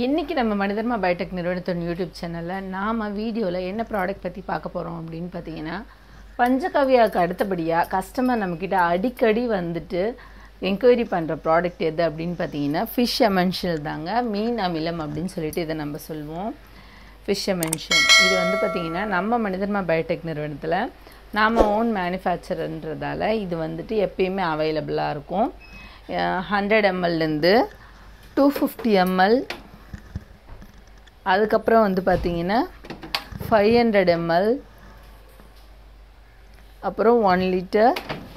இன்றைக்கி நம்ம மனிதர்மா பயோடெக் நிறுவனத்தோட யூடியூப் சேனலில் நாம் வீடியோவில் என்ன ப்ராடக்ட் பற்றி பார்க்க போகிறோம் அப்படின்னு பார்த்தீங்கன்னா பஞ்சகவ்யாவுக்கு அடுத்தபடியாக கஸ்டமர் நம்மக்கிட்ட அடிக்கடி வந்துட்டு என்கொயரி பண்ணுற ப்ராடக்ட் எது அப்படின்னு பார்த்தீங்கன்னா ஃபிஷ் எமென்ஷியல் தாங்க மீன் அமிலம் அப்படின்னு சொல்லிட்டு இதை நம்ம சொல்லுவோம் ஃபிஷ் எமென்ஷன் இது வந்து பார்த்திங்கன்னா நம்ம மனிதர்மா பயோடெக் நிறுவனத்தில் நாம் ஓன் மேனுஃபேக்சர்ன்றதால இது வந்துட்டு எப்பயுமே அவைலபிளாக இருக்கும் ஹண்ட்ரட் எம்எல்லேருந்து டூ ஃபிஃப்டி எம்எல் அதுக்கப்புறம் வந்து பார்த்தீங்கன்னா ஃபைவ் ஹண்ட்ரட் எம்எல் அப்புறம் one litre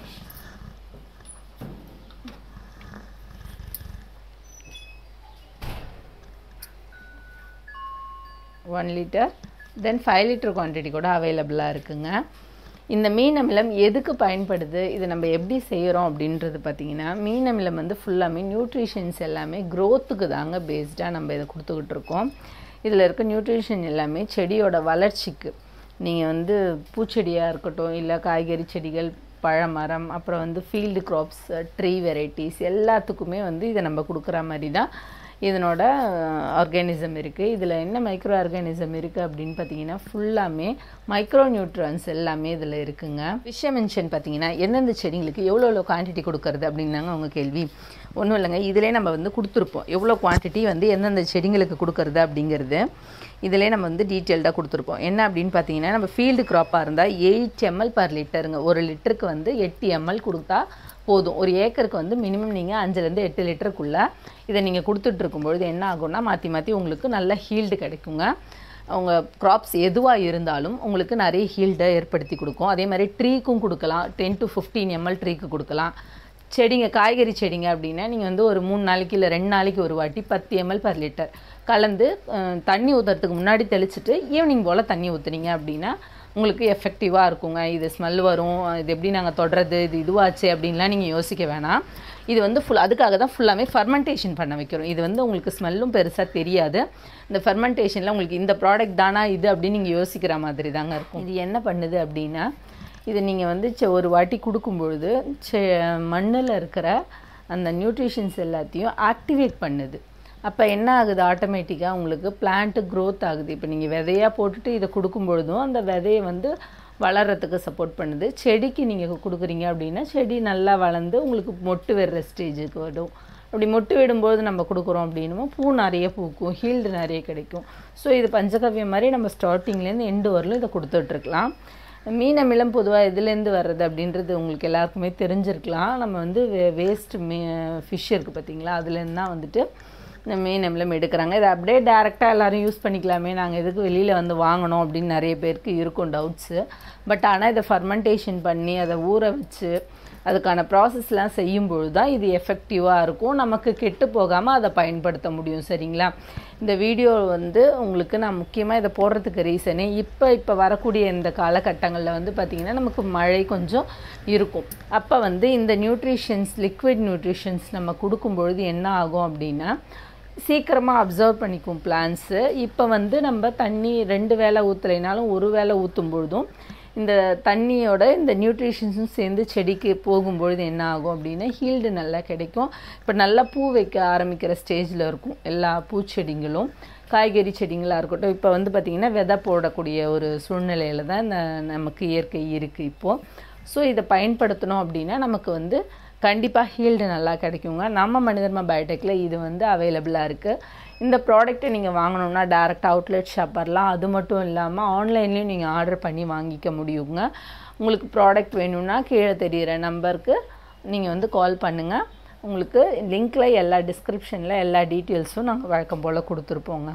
one litre then five litre quantity கூட அவைலபிளாக இருக்குங்க இந்த மீன் அமிலம் எதுக்கு பயன்படுது இதை நம்ம எப்படி செய்கிறோம் அப்படின்றது பார்த்திங்கன்னா மீன் அமிலம் வந்து ஃபுல்லாமே நியூட்ரிஷன்ஸ் எல்லாமே க்ரோத்துக்கு தாங்க பேஸ்டாக நம்ம இதை கொடுத்துக்கிட்டு இருக்கோம் இதில் இருக்க நியூட்ரிஷன் எல்லாமே செடியோட வளர்ச்சிக்கு நீங்கள் வந்து பூச்செடியாக இருக்கட்டும் இல்லை காய்கறி செடிகள் பழமரம் அப்புறம் வந்து ஃபீல்டு க்ராப்ஸ் ட்ரீ வெரைட்டிஸ் எல்லாத்துக்குமே வந்து இதை நம்ம கொடுக்குற மாதிரி தான் இதனோட ஆர்கானிசம் இருக்குது இதில் என்ன மைக்ரோ ஆர்கானிசம் இருக்குது அப்படின்னு பார்த்தீங்கன்னா ஃபுல்லாமே மைக்ரோ நியூட்ரன்ஸ் எல்லாமே இதில் இருக்குங்க விஷயம் மென்ஷன் பார்த்தீங்கன்னா எந்தெந்த செடிங்களுக்கு எவ்வளோ எவ்வளோ குவான்டிட்டி கொடுக்கறது அப்படின்னாங்க அவங்க கேள்வி ஒன்றும் இல்லைங்க இதிலே நம்ம வந்து கொடுத்துருப்போம் எவ்வளோ குவான்டிட்டி வந்து எந்தெந்த செடிங்களுக்கு கொடுக்கறது அப்படிங்கிறது இதிலே நம்ம வந்து டீட்டெயில்டாக கொடுத்துருப்போம் என்ன அப்படின்னு பார்த்தீங்கன்னா நம்ம ஃபீல்டு க்ராப்பாக இருந்தால் எயிட் எம்எல் பர் லிட்டருங்க ஒரு லிட்டருக்கு வந்து எட்டு எம்எல் கொடுத்தா போதும் ஒரு ஏக்கருக்கு வந்து மினிமம் நீங்கள் அஞ்சுலேருந்து எட்டு லிட்டருக்குள்ளே இதை நீங்கள் கொடுத்துட்ருக்கும்பொழுது என்ன ஆகும்னா மாற்றி மாற்றி உங்களுக்கு நல்ல ஹீல்டு கிடைக்குங்க அவங்க க்ராப்ஸ் எதுவாக இருந்தாலும் உங்களுக்கு நிறைய ஹீல்டை ஏற்படுத்தி கொடுக்கும் அதே மாதிரி ட்ரீக்கும் கொடுக்கலாம் டென் டு ஃபிஃப்டீன் எம்எல் ட்ரீக்கு கொடுக்கலாம் செடிங்க காய்கறி செடிங்க அப்படின்னா நீங்கள் வந்து ஒரு மூணு நாளைக்கு இல்லை ரெண்டு நாளைக்கு ஒரு வாட்டி பத்து எம்எல் பர் லிட்டர் கலந்து தண்ணி ஊற்றுறதுக்கு முன்னாடி தெளிச்சுட்டு ஈவினிங் போல் தண்ணி ஊற்றுனீங்க அப்படின்னா உங்களுக்கு எஃபெக்டிவாக இருக்குங்க இது ஸ்மெல் வரும் இது எப்படி நாங்கள் தொடறது இது இதுவாச்சு அப்படின்லாம் நீங்கள் யோசிக்க வேணாம் இது வந்து ஃபுல் அதுக்காக தான் ஃபுல்லாமே ஃபர்மெண்டேஷன் பண்ண வைக்கிறோம் இது வந்து உங்களுக்கு ஸ்மெல்லும் பெருசாக தெரியாது இந்த ஃபர்மெண்டேஷனில் உங்களுக்கு இந்த ப்ராடக்ட் தானா இது அப்படின்னு நீங்கள் யோசிக்கிற மாதிரி தாங்க இருக்கும் இது என்ன பண்ணுது அப்படின்னா இது நீங்கள் வந்து ஒரு வாட்டி கொடுக்கும்பொழுது செ மண்ணில் இருக்கிற அந்த நியூட்ரிஷன்ஸ் எல்லாத்தையும் ஆக்டிவேட் பண்ணுது அப்போ என்ன ஆகுது ஆட்டோமேட்டிக்காக உங்களுக்கு பிளான்ட்டு க்ரோத் ஆகுது இப்போ நீங்கள் விதையாக போட்டுட்டு இதை கொடுக்கும் பொழுதும் அந்த விதையை வந்து வளர்கிறதுக்கு சப்போர்ட் பண்ணுது செடிக்கு நீங்கள் கொடுக்குறீங்க அப்படின்னா செடி நல்லா வளர்ந்து உங்களுக்கு மொட்டு விடுற ஸ்டேஜுக்கு வரும் அப்படி மொட்டு விடும்போது நம்ம கொடுக்குறோம் அப்படின்னும் பூ நிறைய பூக்கும் ஹீல்டு நிறைய கிடைக்கும் ஸோ இது பஞ்சகவ்யம் மாதிரி நம்ம ஸ்டார்டிங்லேருந்து எண்டு வரலும் இதை கொடுத்துட்ருக்கலாம் மீன் அமிலம் பொதுவாக எதுலேருந்து வர்றது அப்படின்றது உங்களுக்கு எல்லாருக்குமே தெரிஞ்சிருக்கலாம் நம்ம வந்து வே வேஸ்ட் மீ ஃபிஷ் இருக்குது பார்த்தீங்களா அதுலேருந்து தான் வந்துட்டு இந்த மீன் அமிலம் எடுக்கிறாங்க இதை அப்படியே டேரெக்டாக எல்லோரும் யூஸ் பண்ணிக்கலாமே நாங்கள் எதுக்கு வெளியில் வந்து வாங்கணும் அப்படின்னு நிறைய பேருக்கு இருக்கும் டவுட்ஸு பட் ஆனால் இதை ஃபர்மெண்டேஷன் பண்ணி அதை ஊற வச்சு அதுக்கான ப்ராசஸ்லாம் செய்யும்பொழுது தான் இது எஃபெக்டிவாக இருக்கும் நமக்கு கெட்டு போகாமல் அதை பயன்படுத்த முடியும் சரிங்களா இந்த வீடியோ வந்து உங்களுக்கு நான் முக்கியமாக இதை போடுறதுக்கு ரீசனே இப்போ இப்போ வரக்கூடிய இந்த காலகட்டங்களில் வந்து பார்த்திங்கன்னா நமக்கு மழை கொஞ்சம் இருக்கும் அப்போ வந்து இந்த நியூட்ரிஷன்ஸ் லிக்விட் நியூட்ரிஷன்ஸ் நம்ம கொடுக்கும்பொழுது என்ன ஆகும் அப்படின்னா சீக்கிரமாக அப்சர்வ் பண்ணிக்கும் பிளான்ஸு இப்போ வந்து நம்ம தண்ணி ரெண்டு வேலை ஊற்றலைனாலும் ஒரு வேலை ஊற்றும் பொழுதும் இந்த தண்ணியோட இந்த நியூட்ரிஷன்ஸும் சேர்ந்து செடிக்கு போகும்பொழுது என்ன ஆகும் அப்படின்னா ஹீல்டு நல்லா கிடைக்கும் இப்போ நல்லா பூ வைக்க ஆரம்பிக்கிற ஸ்டேஜில் இருக்கும் எல்லா பூச்செடிங்களும் காய்கறி செடிங்களாக இருக்கட்டும் இப்போ வந்து பார்த்திங்கன்னா விதை போடக்கூடிய ஒரு சூழ்நிலையில் தான் இந்த நமக்கு இயற்கை இருக்குது இப்போது ஸோ இதை பயன்படுத்தணும் அப்படின்னா நமக்கு வந்து கண்டிப்பாக ஹீல்டு நல்லா கிடைக்குங்க நம்ம மனிதர்மா பயோடெக்கில் இது வந்து அவைலபிளாக இருக்குது இந்த ப்ராடக்ட்டை நீங்கள் வாங்கணுன்னா டேரெக்ட் அவுட்லெட் ஷாப் வரலாம் அது மட்டும் இல்லாமல் ஆன்லைன்லேயும் நீங்கள் ஆர்டர் பண்ணி வாங்கிக்க முடியுங்க உங்களுக்கு ப்ராடக்ட் வேணும்னா கீழே தெரிகிற நம்பருக்கு நீங்கள் வந்து கால் பண்ணுங்கள் உங்களுக்கு லிங்க்கில் எல்லா டிஸ்கிரிப்ஷனில் எல்லா டீட்டெயில்ஸும் நாங்கள் வழக்கம் போல் கொடுத்துருப்போங்க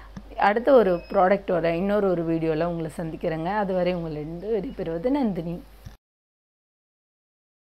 அடுத்த ஒரு ப்ராடக்டோட இன்னொரு ஒரு வீடியோவில் உங்களை சந்திக்கிறேங்க அதுவரை உங்களிருந்து வெளிப்பெறுவது நந்தினி